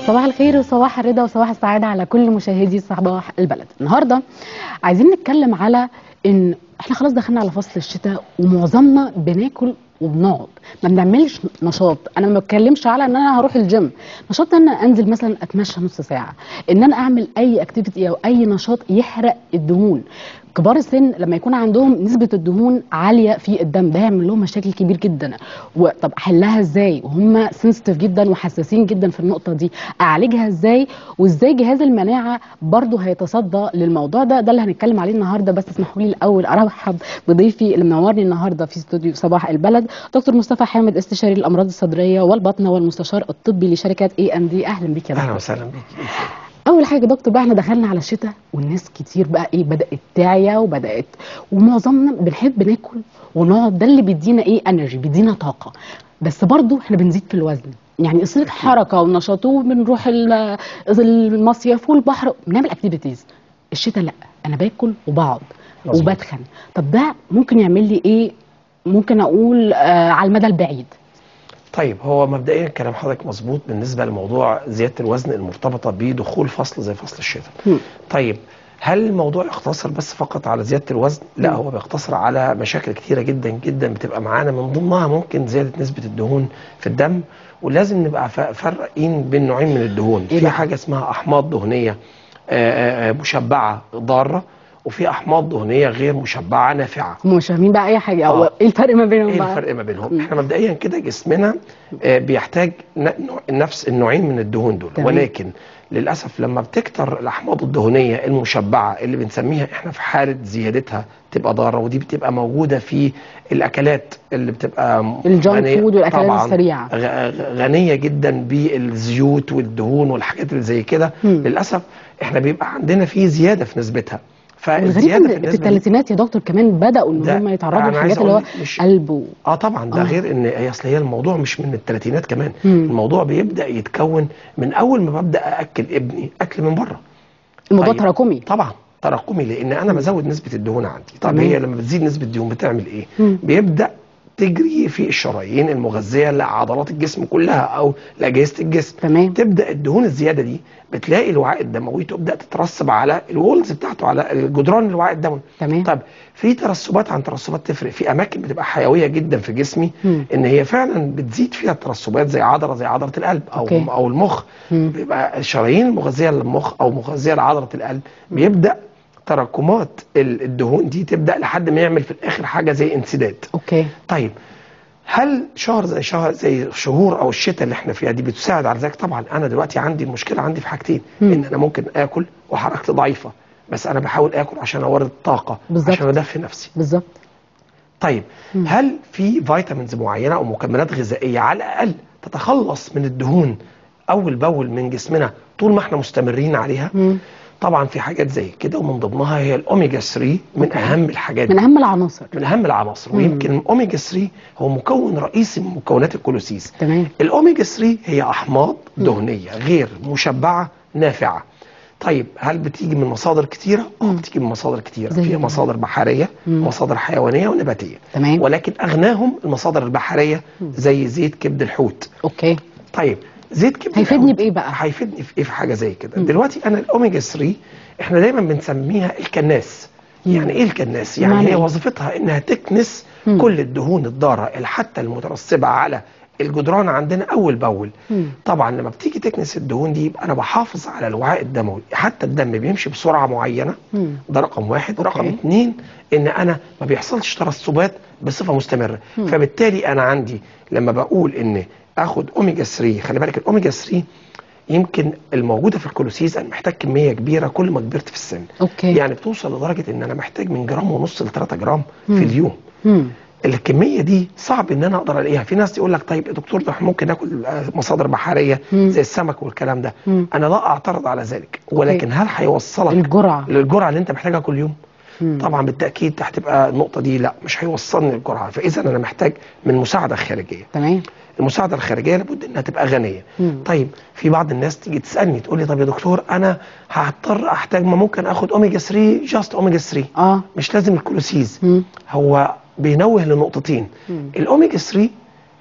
صباح الخير وصباح الرضا وصباح السعادة على كل مشاهدي صباح البلد النهاردة عايزين نتكلم على ان احنا خلاص دخلنا على فصل الشتاء ومعظمنا بناكل وبنقعد ما بنعملش نشاط انا ما بتكلمش على ان انا هروح الجيم نشاط ان انا انزل مثلا اتمشى نص ساعه ان انا اعمل اي اكتيفيتي او اي نشاط يحرق الدهون كبار السن لما يكون عندهم نسبه الدهون عاليه في الدم ده يعمل لهم مشاكل كبير جدا وطب احلها ازاي وهم سنسيتيف جدا وحساسين جدا في النقطه دي اعالجها ازاي وازاي جهاز المناعه برضه هيتصدى للموضوع ده ده اللي هنتكلم عليه النهارده بس اسمحوا لي الاول ارحب بضيفي اللي منورني النهارده في استوديو صباح البلد دكتور مصطفى حامد استشاري الامراض الصدريه والبطنه والمستشار الطبي لشركات اي ام دي اهلا بيك يا اهلا دكتور وسهلا بيك اول حاجه يا دكتور بقى احنا دخلنا على الشتاء والناس كتير بقى ايه بدات تعيا وبدات ومعظمنا بنحب ناكل ونقعد ده اللي بيدينا ايه انرجي بيدينا طاقه بس برضو احنا بنزيد في الوزن يعني قصه حركه ونشاط وبنروح ال- المصيف والبحر بنعمل اكتيفيتيز الشتاء لا انا باكل وبقعد مظبوط. وبتخن طب ده ممكن يعمل لي ايه ممكن اقول آه على المدى البعيد طيب هو مبدئيا كلام حضرتك مظبوط بالنسبه لموضوع زياده الوزن المرتبطه بدخول فصل زي فصل الشتاء مم. طيب هل الموضوع يقتصر بس فقط على زياده الوزن لا مم. هو بيقتصر على مشاكل كتيره جدا جدا بتبقى معانا من ضمنها ممكن زياده نسبه الدهون في الدم ولازم نبقى ف- فارقين بين نوعين من الدهون إيه في بقى؟ حاجه اسمها احماض دهنيه آه، آه، آه، مشبعه ضاره وفي احماض دهنيه غير مشبعه نافعه هم مش فاهمين بقى اي حاجه او آه. ايه الفرق ما بينهم ايه بقى الفرق ما بينهم؟ مم. احنا مبدئيا كده جسمنا آه، بيحتاج ن- نوع- نفس النوعين من الدهون دول تمام. ولكن للاسف لما بتكتر الاحماض الدهنيه المشبعه اللي بنسميها احنا في حاله زيادتها تبقى ضاره ودي بتبقى موجوده في الاكلات اللي بتبقى الجانك غنية- فود والأكلات طبعاً السريعة. غ- غ- غنيه جدا بالزيوت والدهون والحاجات اللي زي كده مم. للاسف احنا بيبقى عندنا في زياده في نسبتها والغريب فالزياده ان في النسبة دي- الثلاثينات يا دكتور كمان بداوا ان ده هم يتعرضوا أنا عايز لحاجات اللي هو أقول مش- قلب و... اه طبعا ده آه. غير ان هي اصل هي الموضوع مش من الثلاثينات كمان مم. الموضوع بيبدا يتكون من اول ما ببدا اكل ابني اكل من بره الموضوع طيب. تراكمي طبعا تراكمي لان انا بزود نسبه الدهون عندي طب تمام. هي لما بتزيد نسبه الدهون بتعمل ايه مم. بيبدا تجري في الشرايين المغذيه لعضلات الجسم كلها او لاجهزه الجسم تمام تبدا الدهون الزياده دي بتلاقي الوعاء الدموي تبدا تترسب على الوولز بتاعته على الجدران الوعاء الدموي تمام طب في ترسبات عن ترسبات تفرق في اماكن بتبقى حيويه جدا في جسمي مم. ان هي فعلا بتزيد فيها الترسبات زي عضله زي عضله القلب او أوكي. او المخ مم. بيبقى الشرايين المغذيه للمخ او مغذيه لعضله القلب بيبدا تراكمات ال- الدهون دي تبدا لحد ما يعمل في الاخر حاجه زي انسداد اوكي طيب هل شهر زي شهر زي شهور او الشتاء اللي احنا فيها دي بتساعد على ذلك طبعا انا دلوقتي عندي المشكله عندي في حاجتين مم. ان انا ممكن اكل وحركتي ضعيفه بس انا بحاول اكل عشان اورد طاقه بالظبط. عشان ادفي نفسي بالظبط طيب مم. هل في فيتامينز معينه او مكملات غذائيه على الاقل تتخلص من الدهون اول باول من جسمنا طول ما احنا مستمرين عليها مم. طبعا في حاجات زي كده ومن ضمنها هي الاوميجا 3 من أوكي. اهم الحاجات من اهم العناصر من اهم العناصر مم. ويمكن الاوميجا 3 هو مكون رئيسي من مكونات الكولوسيس تمام الاوميجا 3 هي احماض دهنيه غير مشبعه نافعه طيب هل بتيجي من مصادر كتيره اه مم. بتيجي من مصادر كتيره زي في إيه؟ مصادر بحريه مم. مصادر حيوانيه ونباتيه تمام ولكن اغناهم المصادر البحريه زي زيت كبد الحوت اوكي طيب زيت كبد هيفيدني الحوت بايه بقى هيفيدني في ايه في حاجه زي كده مم. دلوقتي انا الاوميجا 3 احنا دايما بنسميها الكناس مم. يعني ايه الكناس يعني بمعنى هي إيه؟ وظيفتها انها تكنس مم. كل الدهون الضاره اللي حتى المترسبه على الجدران عندنا اول باول مم. طبعا لما بتيجي تكنس الدهون دي يبقى انا بحافظ على الوعاء الدموي حتى الدم بيمشي بسرعه معينه مم. ده رقم واحد أوكي. رقم اتنين ان انا ما بيحصلش ترسبات بصفه مستمره مم. فبالتالي انا عندي لما بقول ان اخد اوميجا 3 خلي بالك الاوميجا 3 يمكن الموجوده في الكولوسيز انا محتاج كميه كبيره كل ما كبرت في السن اوكي يعني بتوصل لدرجه ان انا محتاج من جرام ونص ل 3 جرام مم. في اليوم مم. الكميه دي صعب ان انا اقدر الاقيها في ناس تقول لك طيب يا دكتور ده إحنا ممكن ناكل آه، مصادر بحريه مم. زي السمك والكلام ده مم. انا لا اعترض على ذلك ولكن هل هيوصلك الجرعه للجرعه اللي انت محتاجها كل يوم مم. طبعا بالتاكيد هتبقى النقطه دي لا مش هيوصلني للجرعه فاذا انا محتاج من مساعده خارجيه تمام المساعده الخارجيه لابد انها تبقى غنيه مم. طيب في بعض الناس تيجي تسالني تقول لي طب يا دكتور انا هضطر احتاج ما ممكن اخد اوميجا 3 جاست اوميجا 3 اه مش لازم الكولوسيز مم. هو بينوه لنقطتين مم. الاوميجا 3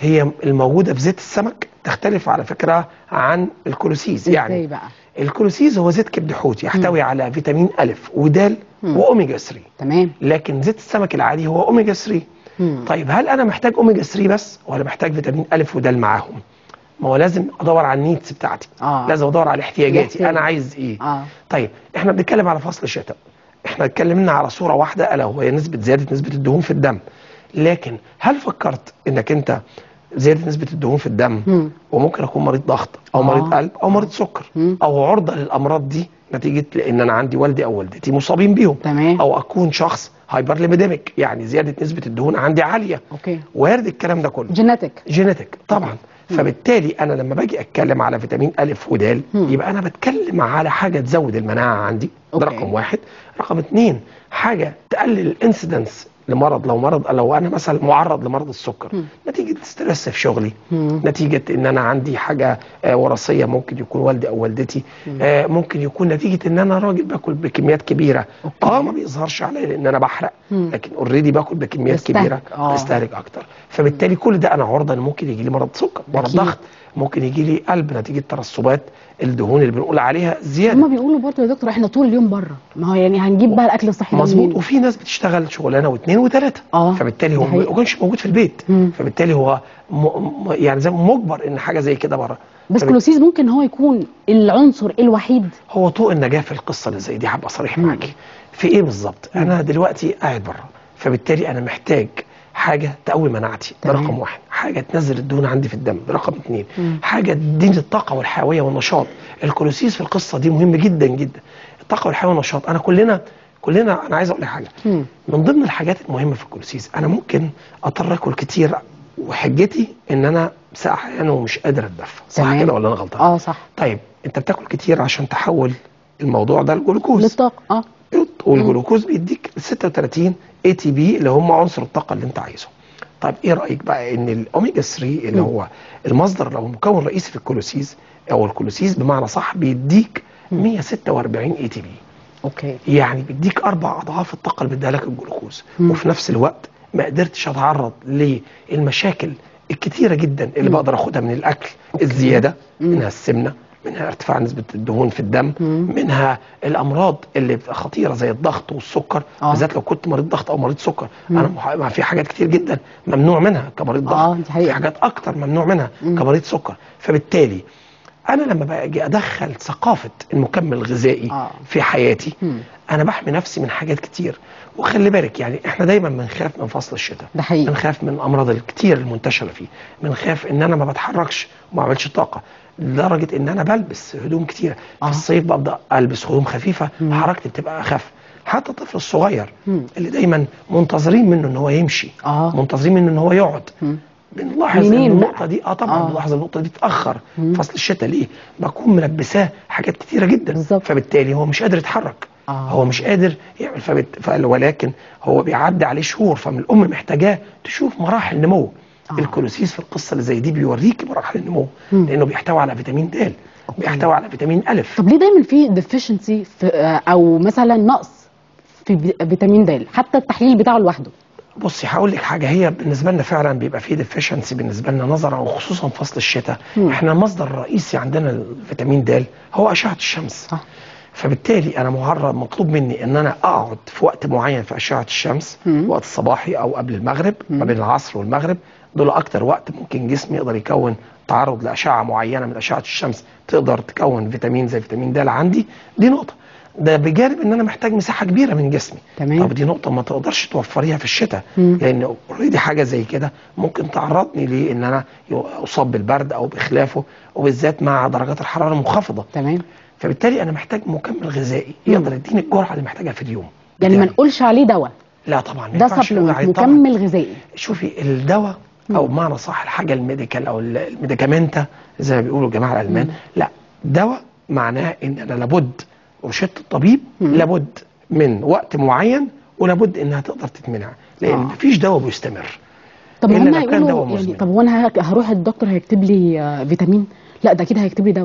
هي الموجوده في زيت السمك تختلف على فكره عن الكولوسيز ازاي يعني بقى الكولوسيز هو زيت كبد حوت يحتوي على فيتامين الف ودال مم. واوميجا 3 تمام لكن زيت السمك العادي هو اوميجا 3 مم. طيب هل انا محتاج اوميجا 3 بس ولا محتاج فيتامين الف ودال معاهم ما هو لازم ادور على النيدز بتاعتي اه لازم ادور على احتياجاتي الاحتياج. انا عايز ايه اه طيب احنا بنتكلم على فصل الشتاء احنا اتكلمنا على صوره واحده الا وهي نسبه زياده نسبه الدهون في الدم لكن هل فكرت انك انت زياده نسبه الدهون في الدم مم. وممكن اكون مريض ضغط او آه. مريض قلب او مريض سكر مم. او عرضه للامراض دي نتيجه لان انا عندي والدي او والدتي مصابين بيهم تمام او اكون شخص هايبر ليبيديميك يعني زياده نسبه الدهون عندي عاليه اوكي وارد الكلام ده كله جيناتيك جينيتك طبعا فبالتالي انا لما باجي اتكلم على فيتامين الف ودال مم. يبقى انا بتكلم على حاجه تزود المناعه عندي ده أوكي. رقم واحد رقم اتنين حاجه تقلل الانسيدنس لمرض لو مرض لو انا مثلا معرض لمرض السكر مم. نتيجه ستريس في شغلي مم. نتيجه ان انا عندي حاجه آه، وراثيه ممكن يكون والدي او والدتي آه، ممكن يكون نتيجه ان انا راجل باكل بكميات كبيره أوكي. اه ما بيظهرش عليا لان انا بحرق مم. لكن اوريدي باكل بكميات بستهلك، كبيره آه. بستهلك اكتر فبالتالي كل ده انا عرضه ان ممكن يجي لي مرض سكر مرض أكيد. ضغط ممكن يجي لي قلب نتيجه ترسبات الدهون اللي بنقول عليها زياده هما بيقولوا برضه يا دكتور احنا طول اليوم بره ما هو يعني هنجيب بقى الاكل الصحي ده مظبوط منين؟ وفي ناس بتشتغل شغلانه واثنين وثلاثه اه فبالتالي دي هو حقيقة. ما يكونش موجود في البيت مم. فبالتالي هو م... م... يعني زي ما مجبر ان حاجه زي كده بره بس فبت- كلوسيز ممكن هو يكون العنصر الوحيد هو طوق النجاه في القصه اللي زي دي هبقى صريح مم. معاكي في ايه بالظبط انا دلوقتي قاعد بره فبالتالي انا محتاج حاجه تقوي مناعتي ده تمام. رقم واحد حاجه تنزل الدهون عندي في الدم ده رقم اثنين مم. حاجه تديني الطاقه والحيويه والنشاط الكولوسيس في القصه دي مهم جدا جدا الطاقه والحيويه والنشاط انا كلنا كلنا انا عايز اقول لك حاجه مم. من ضمن الحاجات المهمه في الكولوسيس انا ممكن اضطر اكل كتير وحجتي ان انا سقعان ومش قادر اتدفى صح تمام. كده ولا انا غلطان اه صح طيب انت بتاكل كتير عشان تحول الموضوع ده لجلوكوز للطاقه اه والجلوكوز بيديك 36 اي تي بي اللي هم عنصر الطاقه اللي انت عايزه طيب ايه رايك بقى ان الاوميجا 3 اللي مم. هو المصدر لو مكون رئيسي في الكولوسيز او الكولوسيز بمعنى صح بيديك مم. 146 اي تي بي اوكي يعني بيديك اربع اضعاف الطاقه اللي بيديها لك الجلوكوز مم. وفي نفس الوقت ما قدرتش اتعرض للمشاكل الكتيره جدا اللي مم. بقدر اخدها من الاكل أوكي. الزياده مم. منها السمنه منها ارتفاع نسبه الدهون في الدم مم. منها الامراض اللي بتبقى خطيره زي الضغط والسكر آه. بالذات لو كنت مريض ضغط او مريض سكر مم. انا مح- ما في حاجات كتير جدا ممنوع منها كمريض ضغط آه، دي حقيقة. في حاجات اكتر ممنوع منها مم. كمريض سكر فبالتالي انا لما باجي ادخل ثقافه المكمل الغذائي آه. في حياتي مم. انا بحمي نفسي من حاجات كتير وخلي بالك يعني احنا دايما بنخاف من فصل الشتاء ده حقيقي بنخاف من الامراض الكتير المنتشره فيه بنخاف ان انا ما بتحركش وما اعملش طاقه لدرجه ان انا بلبس هدوم كتيره آه. في الصيف ببدا البس هدوم خفيفه مم. حركتي بتبقى اخف حتى الطفل الصغير مم. اللي دايما منتظرين منه ان هو يمشي اه منتظرين منه ان هو يقعد مم. بنلاحظ ان منين بقى؟ النقطه دي اه طبعا آه. بنلاحظ النقطه دي تتاخر مم. فصل الشتاء ليه بكون ملبساه حاجات كتيره جدا بالظبط. فبالتالي هو مش قادر يتحرك آه. هو مش قادر يعمل فبت... فقال ولكن هو بيعدي عليه شهور فمن الام محتاجاه تشوف مراحل نمو آه. الكولوسيس في القصه اللي زي دي بيوريك مراحل النمو مم. لانه بيحتوي على فيتامين د بيحتوي على فيتامين الف طب ليه دايما في ديفيشنسي في آه، او مثلا نقص في في فيتامين د حتى التحليل بتاعه لوحده بصي هقول لك حاجه هي بالنسبه لنا فعلا بيبقى فيه ديفيشنسي بالنسبه لنا نظرا وخصوصا فصل الشتاء مم. احنا المصدر الرئيسي عندنا الفيتامين د هو اشعه الشمس صح فبالتالي انا معرض مطلوب مني ان انا اقعد في وقت معين في اشعه الشمس مم. وقت الصباحي او قبل المغرب مم. ما بين العصر والمغرب دول اكتر وقت ممكن جسمي يقدر يكون تعرض لاشعه معينه من اشعه الشمس تقدر تكون فيتامين زي فيتامين د عندي دي نقطه ده بجانب ان انا محتاج مساحه كبيره من جسمي تمام. طب دي نقطه ما تقدرش توفريها في الشتاء مم. لان اوريدي حاجه زي كده ممكن تعرضني لان انا اصاب بالبرد او بخلافه وبالذات مع درجات الحراره المنخفضه تمام فبالتالي انا محتاج مكمل غذائي مم. يقدر يديني الجرعه اللي محتاجها في اليوم يعني ما بتاعي. نقولش عليه دواء لا طبعا ما ده ينفعش نقول سبلمنت عليه طبعا مكمل غذائي شوفي الدواء او بمعنى صح الحاجه الميديكال او ال- الميديكامنتا زي ما بيقولوا الجماعه الالمان مم. لا دواء معناه ان انا لابد روشته الطبيب مم. لابد من وقت معين ولابد انها تقدر تتمنع لان آه. مفيش دواء بيستمر طب إلا هم لو كان دواء هيقولوا يعني مزمن. طب وانا هك- هروح الدكتور هيكتب لي آه، فيتامين لا ده اكيد هيكتب لي دواء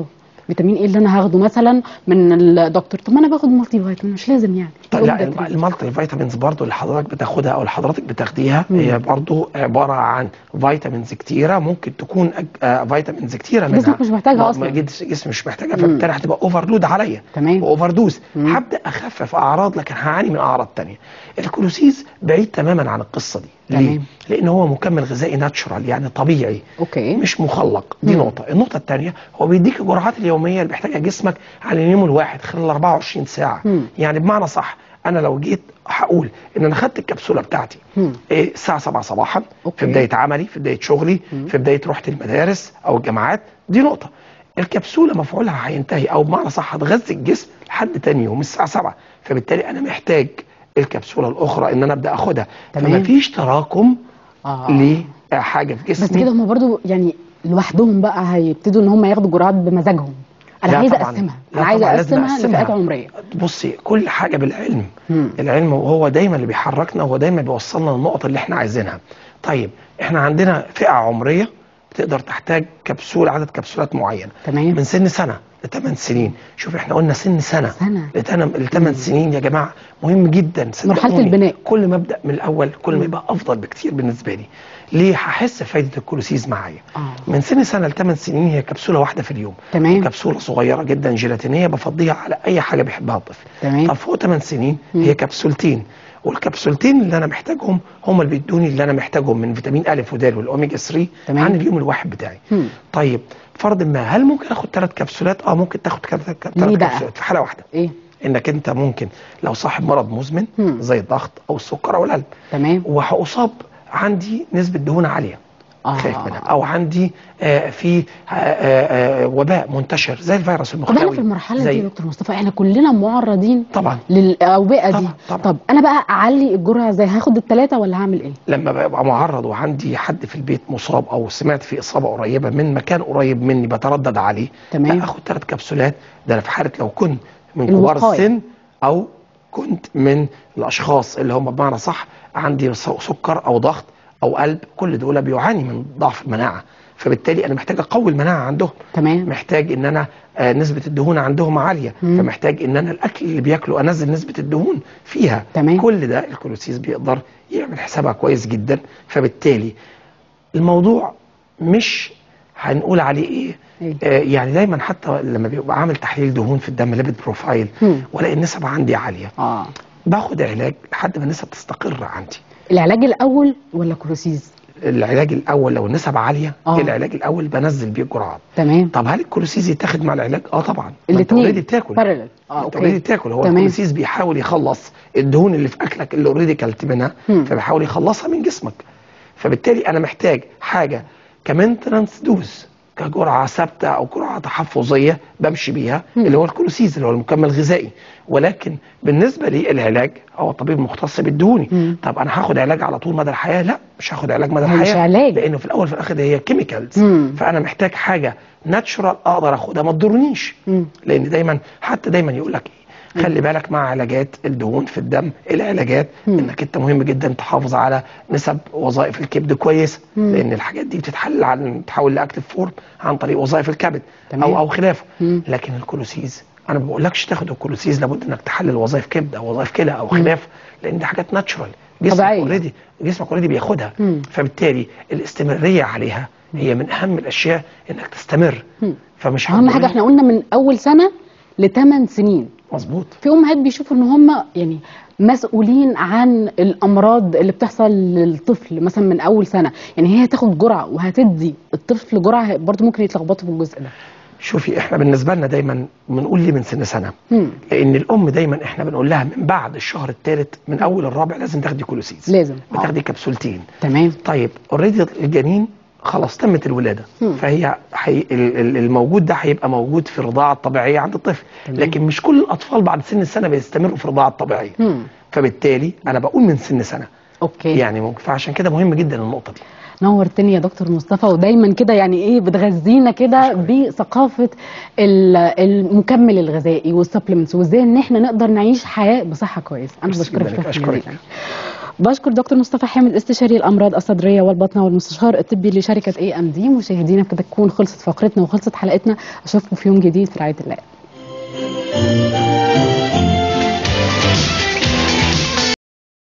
فيتامين ايه اللي انا هاخده مثلا من الدكتور طب ما انا باخد مالتي فيتامين مش لازم يعني طيب يقول لا ده الم- تريد. المالتي فيتامينز برضو اللي حضرتك بتاخدها او اللي حضرتك بتاخديها مم. هي برضو عباره عن فيتامينز كتيره ممكن تكون أج- آه فيتامينز كتيره منها جسمك مش محتاجها ما- أصلاً. ما جدس- جسمي مش محتاجها مم. فبالتالي هتبقى اوفرلود عليا تمام. واوفر دوز مم. هبدا اخفف اعراض لكن هعاني من اعراض تانية الكلوسيز بعيد تماما عن القصه دي ليه؟ تمام. لان هو مكمل غذائي ناتشورال يعني طبيعي اوكي مش مخلق دي مم. نقطة النقطة الثانية هو بيديك الجرعات اليومية اللي بيحتاجها جسمك على اليوم الواحد خلال 24 ساعة مم. يعني بمعنى صح أنا لو جيت هقول إن أنا خدت الكبسولة بتاعتي مم. إيه الساعة 7 صباحا أوكي. في بداية عملي في بداية شغلي مم. في بداية رحت المدارس أو الجامعات دي نقطة الكبسولة مفعولها هينتهي أو بمعنى صح هتغذي الجسم لحد تاني يوم الساعة 7 فبالتالي أنا محتاج الكبسولة الأخرى إن أنا أبدأ أخدها تمام. فمفيش تراكم اه لحاجة في جسمي بس كده هم برضو يعني لوحدهم بقى هيبتدوا ان هم ياخدوا جرعات بمزاجهم انا لا عايزه طبعاً. اقسمها لا انا عايزه طبعاً لازم اقسمها أقسمها. لفئات عمريه بصي كل حاجه بالعلم مم. العلم وهو دايما اللي بيحركنا وهو دايما بيوصلنا للنقط اللي احنا عايزينها طيب احنا عندنا فئه عمريه بتقدر تحتاج كبسول عدد كبسولات معين تمام من سن سنه لثمان سنين شوف احنا قلنا سن سنه سنة. لثمان سنين يا جماعه مهم جدا مرحلة صدقوني. البناء. كل ما ابدا من الاول كل ما يبقى افضل بكتير بالنسبه لي ليه هحس بفايده الكولوسيز معايا اه من سن سنه لثمان سنين هي كبسوله واحده في اليوم تمام كبسوله صغيره جدا جيلاتينيه بفضيها على اي حاجه بيحبها الطفل تمام طب فوق 8 سنين مم. هي كبسولتين والكبسولتين اللي انا محتاجهم هم اللي بيدوني اللي انا محتاجهم من فيتامين ا ودال والاوميجا 3 تمام. عن اليوم الواحد بتاعي مم. طيب فرض ما هل ممكن اخد ثلاث كبسولات اه ممكن تاخد ثلاث ليه بقى؟ كبسولات في حاله واحده ايه انك انت ممكن لو صاحب مرض مزمن مم. زي الضغط او السكر او القلب تمام وهاصاب عندي نسبه دهون عاليه اه خايف منها او عندي آه في آه آه آه وباء منتشر زي الفيروس طب المختوي احنا في المرحله زي دي يا دكتور مصطفى احنا كلنا معرضين طبعا للاوبئه دي طبعاً، طبعاً. طب انا بقى اعلي الجرعه ازاي هاخد الثلاثه ولا هعمل ايه لما ببقى معرض وعندي حد في البيت مصاب او سمعت في اصابه قريبه من مكان قريب مني بتردد عليه تمام. لا اخد ثلاث كبسولات ده انا في حاله لو كنت من كبار الوقاية. السن او كنت من الاشخاص اللي هم بمعنى صح عندي س- سكر او ضغط او قلب كل دول بيعاني من ضعف المناعه فبالتالي انا محتاج اقوي المناعه عندهم تمام محتاج ان انا آه، نسبه الدهون عندهم عاليه مم. فمحتاج ان انا الاكل اللي بياكله انزل نسبه الدهون فيها تمام. كل ده الكولوسيس بيقدر يعمل حسابها كويس جدا فبالتالي الموضوع مش هنقول عليه ايه إيه؟ آه يعني دايما حتى لما بيبقى عامل تحليل دهون في الدم ليبيد بروفايل مم. والاقي النسب عندي عاليه اه باخد علاج لحد ما النسب تستقر عندي العلاج الاول ولا كروسيز العلاج الاول لو النسب عاليه آه. العلاج الاول بنزل بيه الجرعات تمام طب هل الكولوسيز يتاخد مع العلاج اه طبعا ما انت الاثنين اوريدي بتاكل بارلل اه انت اوريدي اوكي بتاكل هو تمام. الكولوسيز بيحاول يخلص الدهون اللي في اكلك اللي اوريدي كلت منها مم. فبيحاول يخلصها من جسمك فبالتالي انا محتاج حاجه كمينتنانس دوز كجرعه ثابته او جرعه تحفظيه بمشي بيها مم. اللي هو الكولوسيز اللي هو المكمل الغذائي ولكن بالنسبه لي العلاج هو طبيب مختص بالدهوني مم. طب انا هاخد علاج على طول مدى الحياه لا مش هاخد علاج مدى هو مش الحياه علاج. لانه في الاول في الاخر ده هي كيميكالز مم. فانا محتاج حاجه ناتشورال اقدر اخدها ما تضرنيش مم. لان دايما حتى دايما يقول لك ايه خلي بالك مع علاجات الدهون في الدم العلاجات مم. انك انت مهم جدا تحافظ على نسب وظائف الكبد كويسه مم. لان الحاجات دي بتتحل عن تحول لاكتف فورم عن طريق وظائف الكبد تمام. او او خلافه مم. لكن الكولوسيز انا ما بقولكش تاخد الكولوسيز لابد انك تحلل وظائف كبد او وظائف كلى او خلافه لان دي حاجات ناتشورال جسمك طبيعية. اوريدي جسمك اوريدي بياخدها مم. فبالتالي الاستمراريه عليها هي من اهم الاشياء انك تستمر مم. فمش اهم هتضر- حاجه احنا قلنا من اول سنه لثمان سنين مظبوط في امهات بيشوفوا ان هم يعني مسؤولين عن الامراض اللي بتحصل للطفل مثلا من اول سنه يعني هي تاخد جرعه وهتدي الطفل جرعه برضه ممكن يتلخبطوا في الجزء ده شوفي احنا بالنسبه لنا دايما بنقول ليه من سن سنه مم. لان الام دايما احنا بنقول لها من بعد الشهر الثالث من اول الرابع لازم تاخدي كولوسيز لازم آه. بتاخدي كبسولتين تمام طيب اوريدي الجنين خلاص تمت الولاده مم. فهي حي... ال- ال- الموجود ده هيبقى موجود في الرضاعه الطبيعيه عند الطفل تمام. لكن مش كل الاطفال بعد سن السنه بيستمروا في الرضاعه الطبيعيه مم. فبالتالي انا بقول من سن سنه اوكي يعني ممكن فعشان كده مهم جدا النقطه دي نورتني يا دكتور مصطفى ودايما كده يعني ايه بتغذينا كده بثقافه ال- المكمل الغذائي والسبلمنتس وازاي ان احنا نقدر نعيش حياه بصحه كويسه انا ميرسي بشكرك جداً لك، شكراً أشكرك. جزيلاً. بشكر دكتور مصطفى حامد استشاري الامراض الصدريه والبطنه والمستشار الطبي لشركه اي ام دي مشاهدينا بكده تكون خلصت فقرتنا وخلصت حلقتنا اشوفكم في يوم جديد في رعايه الله